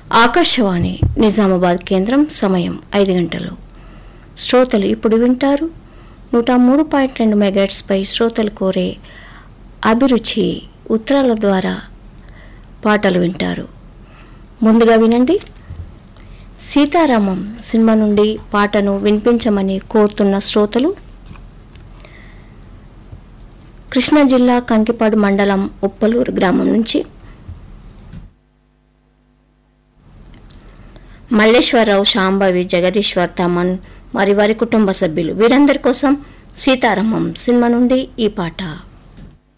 ఆకాశవాణి నిజామాబాద్ కేంద్రం సమయం ఐదు గంటలు శ్రోతలు ఇప్పుడు వింటారు నూట మూడు పాయింట్ రెండు మెగాట్స్పై శ్రోతలు కోరే అభిరుచి ఉత్తరాల ద్వారా పాటలు వింటారు ముందుగా వినండి సీతారామం సినిమా నుండి పాటను వినిపించమని కోరుతున్న శ్రోతలు కృష్ణా జిల్లా కంకిపాడు మండలం ఉప్పలూరు గ్రామం నుంచి మల్లేశ్వరరావు శాంభవి జగదీశ్వర్ తమన్ మరి వారి కుటుంబ సభ్యులు వీరందరి కోసం సీతారామం సినిమా నుండి ఈ పాట